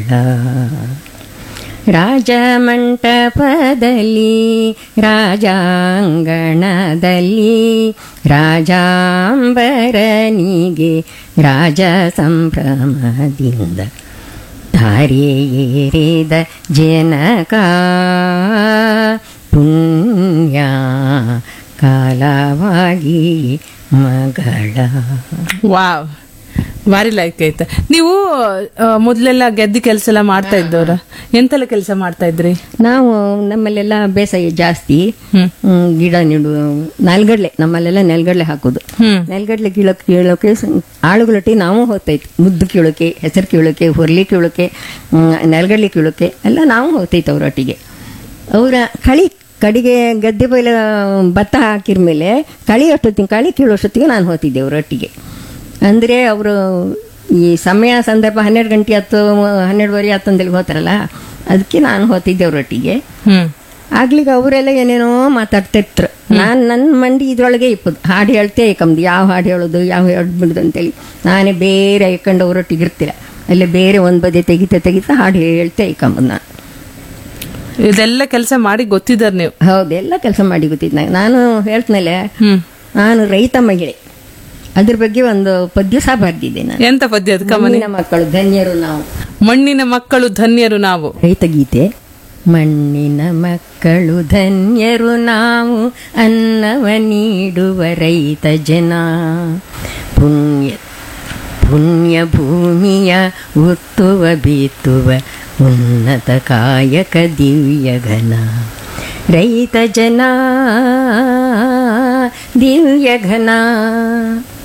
ರಾಜಮಂಟಪದಲ್ಲಿ ರಾಜಾಂಗಣದಲ್ಲಿ ರಾಜಾಂಬರನಿಗೆ ರಾಜ ಸಂಭ್ರಮದಿಂದ ಧಾರೆಯೇರಿದ ಜನಕ ಪುಣ್ಯ ಕಾಲವಾಗಿ ಮಗಳ ವಾವ್ ಭಾರಿ ಲೈಕ್ ಆಯ್ತು ನೀವು ಆ, ಮೊದ್ಲೆಲ್ಲ ಗೆದ್ದಿ ಕೆಲಸ ಎಲ್ಲ ಮಾಡ್ತಾ ಇದ್ದವ್ರ ಎಂತೆಲ್ಲ ಕೆಲಸ ಮಾಡ್ತಾ ಇದ್ರಿ ನಾವು ನಮ್ಮಲ್ಲೆಲ್ಲ ಬೇಸಾಯ ಜಾಸ್ತಿ ಹ್ಮ್. ಹ್ಮ್, ಗಿಡ ನೆಡು ನೆಲ್ಗಡ್ಲೆ ನಮ್ಮಲ್ಲೆಲ್ಲ ನೆಲ್ಗಡ್ಲೆ ಹಾಕೋದು ಹ್ಮ್ ನೆಲ್ಗಡ್ಲೆ ಕೀಳಕ್ ಕೀಳೋಕೆ ಸ- ಆಳುಗಳೊಟ್ಟಿ ನಾವು ಹೋಗ್ತೈತಿ ಮುದ್ದು ಕೀಳೋಕೆ ಹೆಸರು ಕೀಳೋಕೆ ಹುರ್ಲಿ ಕೀಳೋಕೆ ಹ್ಮ್, ನೆಲ್ಗಡ್ಲೆ ಕೀಳೋಕೆ ಎಲ್ಲ ನಾವು ಹೋಗ್ತೈತೆ ಅವರೊಟ್ಟಿಗೆ ಅವರ ಕಳಿ ಕಡಿಗೆ ಗದ್ದೆ ಬೈಲ ಭತ್ತ ಹಾಕಿದ ಮೇಲೆ ಕಳಿ ಅಷ್ಟೊತ್ತಿಗೆ ಕಳಿ ಕೀಳೋಷ್ಟೊತ್ತಿಗೆ ನಾನು ಹೋಗ್ತಿದ್ದೆ ಅವರೊಟ್ಟಿಗೆ ಅಂದರೆ ಅವರು ಈ ಸಮಯ ಸಂದರ್ಭ ಹನ್ನೆರಡು ಗಂಟೆ ಹತ್ತು ಹನ್ನೆರಡುವರೆ ಹತ್ತು ಅಂತೇಳಿ ಹೋಗ್ತಾರಲ್ಲ ಅದಕ್ಕೆ ನಾನು ಹೋಗ್ತಿದ್ದೆ ಅವರೊಟ್ಟಿಗೆ ಹ್ಮ್ ಆಗ್ಲಿಗೆ ಅವರೆಲ್ಲ ಏನೇನೋ ಮಾತಾಡ್ತಿರ್ತಾರೆ ನಾನು ನನ್ನ ಮಂಡಿ ಇದ್ರೊಳಗೆ ಇಪ್ಪದು ಹಾಡು ಹೇಳ್ತೇ ಏಕಮ್ದು ಯಾವ ಹಾಡು ಹೇಳೋದು ಯಾವ ಹೇಳ್ಬಿಡುದು ಅಂತೇಳಿ ನಾನೇ ಬೇರೆ ಇಕ್ಕೊಂಡು ಅವರೊಟ್ಟಿಗೆ ಇರ್ತಿಲ್ಲ ಅಲ್ಲೇ ಬೇರೆ ಒಂದು ಬದಿ ತೆಗಿತಾ ತೆಗಿತಾ ಹಾಡು ಹೇಳ್ತೇ ಇಕ್ಕಂಬುದು ನಾನು ಇದೆಲ್ಲ ಕೆಲಸ ಮಾಡಿ ಗೊತ್ತಿದ್ದಾರ ನೀವು ಹೌದು ಎಲ್ಲ ಕೆಲಸ ಮಾಡಿ ಗೊತ್ತಿದ್ದು ನಂಗೆ ನಾನು ಹೇಳ್ತನಲ್ಲ ಹ್ಮ್ ನಾನು ರೈತ ಮಹಿಳೆ ಅದ್ರ ಬಗ್ಗೆ ಒಂದು ಪದ್ಯ ಸಹ ಬರ್ದಿದ್ದೆ ನಾನು ಎಂತ ಪದ್ಯ ಅದು ಕಮನಿ ಮಣ್ಣಿನ ಮಕ್ಕಳು ಧನ್ಯರು ನಾವು ಮಣ್ಣಿನ ಮಕ್ಕಳು ಧನ್ಯರು ನಾವು ರೈತ ಗೀತೆ ಮಣ್ಣಿನ ಮಕ್ಕಳು ಧನ್ಯರು ನಾವು ಅನ್ನವ ನೀಡುವ ರೈತ ಜನ ಪುಣ್ಯ ಪುಣ್ಯ ಭೂಮಿಯ ಉತ್ತುವ ಬೀತುವ ಉನ್ನತ ಕಾಯಕ ದಿವ್ಯ ಘನ ರೈತ ಜನ ದಿವ್ಯ ಘನ